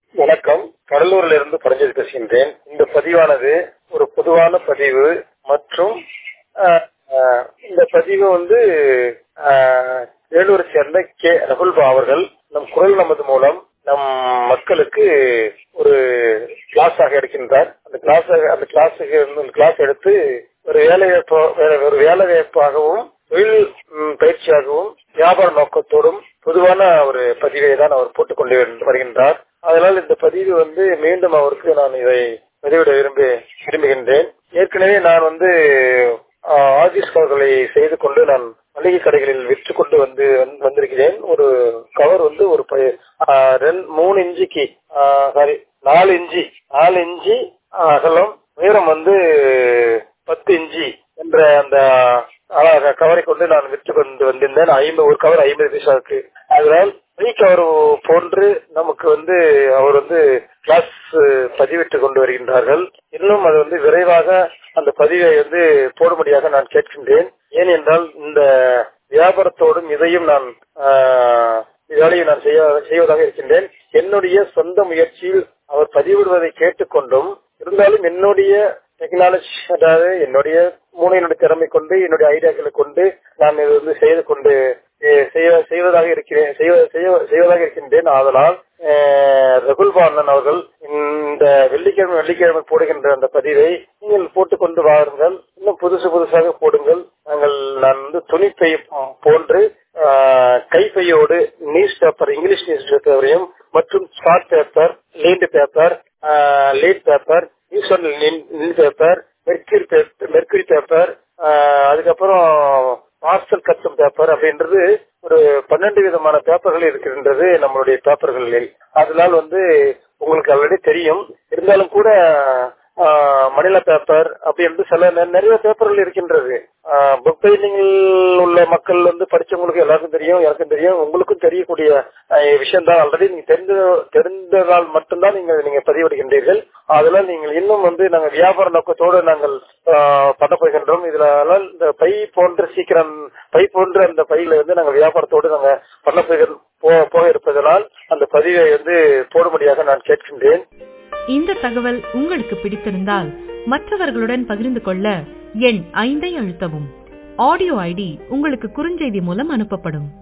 வணக்கம் கடலூரில் இருந்து பரஞ்சோதி பேசுகின்றேன் இந்த பதிவானது ஒரு பொதுவான பதிவு மற்றும் அஹ், அஹ், இந்த பதிவு வந்து அஹ், வேலூரை சேர்ந்த கே ரகுல்பா அவர்கள் நம் குரல் நமது மூலம் நம் மக்களுக்கு ஒரு கிளாஸாக எடுக்கின்றார் அந்த கிளாஸ் அந்த கிளாஸுக்கு கிளாஸ் எடுத்து ஒரு வேலை ஒரு வேலை வாய்ப்பாகவும் தொழில் ம், பயிற்சியாகவும் வியாபார நோக்கத்தோடும் பொதுவான ஒரு பதிவை தான் அவர் போட்டுக் கொண்டு வருகின்றார் அதனால் இந்த பதிவு வந்து மீண்டும் அவருக்கு நான் இதை பதிவிட விரும்பி விரும்புகின்றேன் ஏற்கனவே நான் வந்து ஆஹ், ஆபீஸ் கவர்களை செய்து கொண்டு நான் மளிகை கடைகளில் விற்று கொண்டு வந்து வந்து- வந்திருக்கிறேன் ஒரு கவர் வந்து ஒரு ப- ஆஹ், ரெண்டு மூணு இன்ச்சுக்கு சாரி நாலு இன்ச்சி நாலு இன்ச்சி அகலம் உயரம் வந்து பத்து இன்ச்சி என்ற அந்த அழகா கவரை கொண்டு நான் விற்று கொண்டு வந்திருந்தேன் ஐம்பது ஒரு கவர் ஐம்பது பைசாவுக்கு அதனால் பை கவர் போன்று நமக்கு வந்து அவர் வந்து கிளாஸ் பதிவிட்டு கொண்டு வருகின்றார்கள் இன்னும் அது வந்து விரைவாக அந்த பதிவை வந்து போடும்படியாக நான் கேட்கின்றேன் ஏனென்றால் இந்த வியாபாரத்தோடும் இதையும் நான் ஆஹ், வேலையை நான் செய்ய செய்வதாக இருக்கின்றேன் என்னுடைய சொந்த முயற்சியில் அவர் பதிவிடுவதை கேட்டுக்கொண்டும் இருந்தாலும் என்னுடைய டெக்னாலஜி அதாவது என்னுடைய மூளையினுடைய திறமை கொண்டு என்னுடைய ஐடியாக்களை கொண்டு நான் இது வந்து செய்து கொண்டு அஹ், செய்ய- செய்வதாக இருக்கிறேன் செய்வ- செய்ய- செய்வதாக இருக்கின்றேன் ஆதலால் அஹ், ரகுல்பா அண்ணன் அவர்கள் இந்த வெள்ளிக்கிழமை வெள்ளிக்கிழமை போடுகின்ற அந்த பதிவை நீங்கள் போட்டுக்கொண்டு வாருங்கள் இன்னும் புதுசு புதுசாக போடுங்கள் நாங்கள் நான் வந்து துணிப்பை போன்று ஆஹ், கைப்பையோடு நியூஸ் பேப்பர் இங்கிலீஷ் நியூஸ் பேப்பரையும் மற்றும் ஷார்ட் பேப்பர் லீண்ட் paper lead paper news lean paper mercury paper mercury paper அதுக்கப்புறம் பார்சல் கஸ்டம் பேப்பர் அப்படின்றது ஒரு பன்னெண்டு விதமான பேப்பர்கள் இருக்கின்றது நம்மளுடைய பேப்பர்களில் அதனால் வந்து உங்களுக்கு ஆல்ரெடி தெரியும் இருந்தாலும் கூட ஆஹ், மணில பேப்பர் அப்படி என்று சில நெ- நிறைய பேப்பர்கள் இருக்கின்றது புக் பெயிண்டிங்கில் உள்ள மக்கள் வந்து படிச்சவங்களுக்கு எல்லாருக்கும் தெரியும் எனக்கும் தெரியும் உங்களுக்கும் தெரியக்கூடிய விஷயம் தான் ஆல்ரெடி நீங்க தெரிந்த தெரிந்ததால் மட்டும்தான் நீங்க நீங்க பதிவிடுகின்றீர்கள் அதனால் நீங்கள் இன்னும் வந்து நாங்கள் வியாபார நோக்கத்தோடு நாங்கள் ஆஹ், பண்ண போகின்றோம் இதுல அதனால் இந்த பை போன்ற சீக்கிரம் பை போன்ற அந்த பையில வந்து நாங்கள் வியாபாரத்தோடு நாங்க பண்ண போகிற போ- போக இருப்பதனால் அந்த பதிவை வந்து போடும்படியாக நான் கேட்கின்றேன் இந்த தகவல் உங்களுக்கு பிடித்திருந்தால் மற்றவர்களுடன் பகிர்ந்து கொள்ள எண் ஐந்தை அழுத்தவும் ஆடியோ ஐடி உங்களுக்கு குறுஞ்செய்தி மூலம் அனுப்பப்படும்